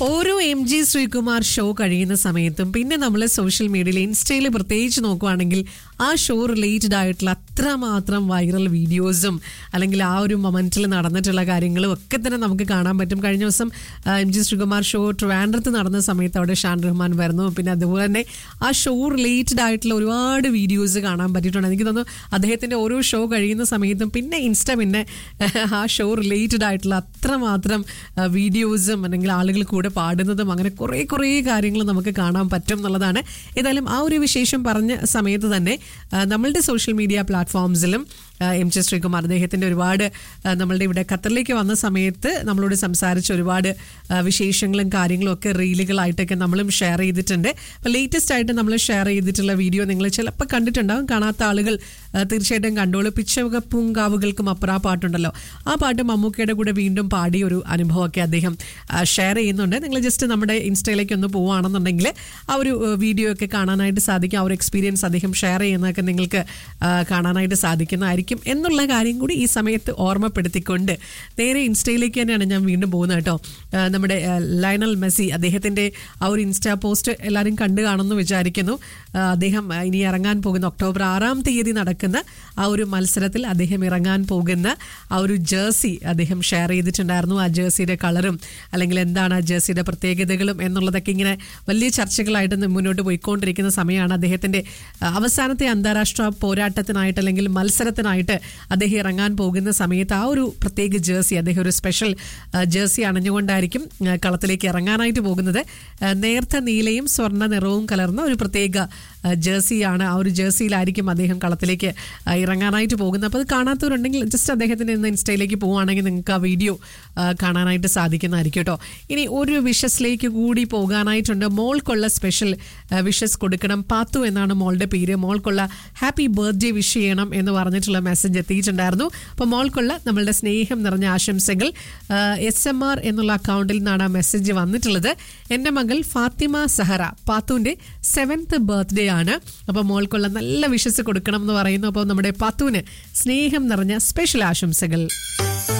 ഓരോ M G Sreekumar show കഴിയുന്ന സമയത്തും പിന്നെ നമ്മൾ സോഷ്യൽ മീഡിയയിൽ ഇൻസ്റ്റയിൽ പ്രത്യേകിച്ച് നോക്കുവാണെങ്കിൽ ആ ഷോ റിലേറ്റഡ് ആയിട്ടുള്ള അത്രമാത്രം വൈറൽ വീഡിയോസും അല്ലെങ്കിൽ ആ ഒരു മൊമെന്റിൽ നടന്നിട്ടുള്ള കാര്യങ്ങളും ഒക്കെ തന്നെ നമുക്ക് കാണാൻ പറ്റും കഴിഞ്ഞ ദിവസം ആ, എം ജി ശ്രീകുമാർ ഷോ ട്രിവാൻഡ്രത്ത് നടന്ന സമയത്ത് അവിടെ ഷാൻ റഹ്മാൻ വരുന്നു പിന്നെ അതുപോലെ തന്നെ ആ ഷോ റിലേറ്റഡ് ആയിട്ടുള്ള ഒരുപാട് വീഡിയോസ് കാണാൻ പറ്റിയിട്ടുണ്ട് എനിക്ക് തോന്നുന്നു അദ്ദേഹത്തിന്റെ ഓരോ ഷോ കഴിയുന്ന സമയത്തും പിന്നെ ഇൻസ്റ്റ പിന്നെ ആ ഷോ റിലേറ്റഡ് ആയിട്ടുള്ള അത്രമാത്രം ആ, വീഡിയോസും അല്ലെങ്കിൽ ആളുകൾ കൂടെ പാടുന്നതും അങ്ങനെ കുറേ കുറേ കാര്യങ്ങൾ നമുക്ക് കാണാൻ പറ്റും എന്നുള്ളതാണ് ഏതായാലും ആ ഒരു വിശേഷം പറഞ്ഞ സമയത്ത് തന്നെ ആ, നമ്മളുടെ സോഷ്യൽ മീഡിയ പ്ലാറ്റ്ഫോംസിലും ആ, എം ജെ ശ്രീകുമാർ അദ്ദേഹത്തിൻ്റെ ഒരുപാട് ആ, നമ്മളുടെ ഇവിടെ ഖത്തറിലേക്ക് വന്ന സമയത്ത് നമ്മളോട് സംസാരിച്ച ഒരുപാട് ആ, വിശേഷങ്ങളും കാര്യങ്ങളും ഒക്കെ റീലുകളായിട്ടൊക്കെ നമ്മളും ഷെയർ ചെയ്തിട്ടുണ്ട് അപ്പോൾ ലേറ്റസ്റ്റ് ആയിട്ട് നമ്മൾ ഷെയർ ചെയ്തിട്ടുള്ള വീഡിയോ നിങ്ങൾ ചിലപ്പോൾ കണ്ടിട്ടുണ്ടാവും കാണാത്ത ആളുകൾ ആ, തീർച്ചയായിട്ടും കണ്ടോളൂ പിച്ചക പൂങ്കാവുകൾക്കും അപ്പുറം ആ പാട്ടുണ്ടല്ലോ ആ പാട്ട് മമ്മൂക്കയുടെ കൂടെ വീണ്ടും പാടിയ ഒരു അനുഭവമൊക്കെ അദ്ദേഹം ഷെയർ ചെയ്യുന്നുണ്ട് നിങ്ങൾ ജസ്റ്റ് നമ്മുടെ ഇൻസ്റ്റയിലേക്ക് ഒന്ന് പോവുകയാണെന്നുണ്ടെങ്കിൽ ആ ഒരു ആ, വീഡിയോ ഒക്കെ കാണാനായിട്ട് സാധിക്കും ആ ഒരു എക്സ്പീരിയൻസ് അദ്ദേഹം ഷെയർ ചെയ്യുന്നതൊക്കെ നിങ്ങൾക്ക് ആ, കാണാനായിട്ട് സാധിക്കുന്നതായിരിക്കും എന്നുള്ള കാര്യം കൂടി ഈ സമയത്ത് ഓർമ്മപ്പെടുത്തിക്കൊണ്ട് നേരെ ഇൻസ്റ്റയിലേക്ക് തന്നെയാണ് ഞാൻ വീണ്ടും പോകുന്നത് കേട്ടോ ആ, നമ്മുടെ ആ, ലയണൽ മെസ്സി അദ്ദേഹത്തിൻ്റെ ആ ഒരു ഇൻസ്റ്റാ പോസ്റ്റ് എല്ലാവരും കണ്ടു കാണുമെന്ന് വിചാരിക്കുന്നു ആ, അദ്ദേഹം ആ, ഇനി ഇറങ്ങാൻ പോകുന്ന ഒക്ടോബർ ആറാം തീയതി നടക്കുന്ന ആ ഒരു മത്സരത്തിൽ അദ്ദേഹം ഇറങ്ങാൻ പോകുന്ന ആ ഒരു ജേഴ്സി അദ്ദേഹം ഷെയർ ചെയ്തിട്ടുണ്ടായിരുന്നു ആ ജേഴ്സിയുടെ കളറും അല്ലെങ്കിൽ എന്താണ് ആ ജേഴ്സിയുടെ പ്രത്യേകതകളും എന്നുള്ളതൊക്കെ ഇങ്ങനെ വലിയ ചർച്ചകളായിട്ട് നി- മുന്നോട്ട് പോയിക്കൊണ്ടിരിക്കുന്ന സമയമാണ് അദ്ദേഹത്തിന്റെ ആ, അവസാനത്തെ അന്താരാഷ്ട്ര പോരാട്ടത്തിനായിട്ട് അല്ലെങ്കിൽ മത്സരത്തിനായിട്ട് അദ്ദേഹം ഇറങ്ങാൻ പോകുന്ന സമയത്ത് ആ ഒരു പ്രത്യേക ജേഴ്സി അദ്ദേഹം ഒരു സ്പെഷ്യൽ ആ, ജേഴ്സി അണിഞ്ഞുകൊണ്ടായിരിക്കും ആ, കളത്തിലേക്ക് ഇറങ്ങാനായിട്ട് പോകുന്നത് ആ, നേർത്ത നീലയും സ്വർണ്ണ നിറവും കലർന്ന ഒരു പ്രത്യേക ആ, ജേഴ്സിയാണ് ആ ഒരു ജേഴ്സിയിലായിരിക്കും അദ്ദേഹം കളത്തിലേക്ക് ആ, ഇറങ്ങാനായിട്ട് പോകുന്നത് അപ്പോൾ അത് കാണാത്തവരുണ്ടെങ്കിൽ ജസ്റ്റ് അദ്ദേഹത്തിൻ്റെ ഇന്ന് ഇൻസ്റ്റയിലേക്ക് പോവുകയാണെങ്കിൽ നിങ്ങൾക്ക് ആ വീഡിയോ ആ, കാണാനായിട്ട് സാധിക്കുന്നതായിരിക്കും കേട്ടോ ഇനി ഒരു വിഷസിലേക്ക് കൂടി പോകാനായിട്ടുണ്ട് മോൾക്കുള്ള സ്പെഷ്യൽ വിഷസ് കൊടുക്കണം പാത്തു എന്നാണ് മോളുടെ പേര് മോൾക്കുള്ള ഹാപ്പി ബർത്ത്ഡേ വിഷ് ചെയ്യണം എന്ന് പറഞ്ഞിട്ടുള്ള മെസ്സേജ് എത്തിയിട്ടുണ്ടായിരുന്നു അപ്പോൾ മോൾക്കുള്ള നമ്മളുടെ സ്നേഹം നിറഞ്ഞ ആശംസകൾ എസ് എം ആർ എന്നുള്ള അക്കൗണ്ടിൽ നിന്നാണ് ആ മെസ്സേജ് വന്നിട്ടുള്ളത് എൻ്റെ മകൾ ഫാത്തിമ സഹറ പാത്തുവിൻ്റെ സെവൻത്ത് ബർത്ത്ഡേ ആണ് അപ്പോൾ മോൾക്കുള്ള നല്ല വിഷസ് കൊടുക്കണം എന്ന് പറയുന്നു അപ്പോൾ നമ്മുടെ പാത്തുവിന് സ്നേഹം നിറഞ്ഞ സ്പെഷ്യൽ ആശംസകൾ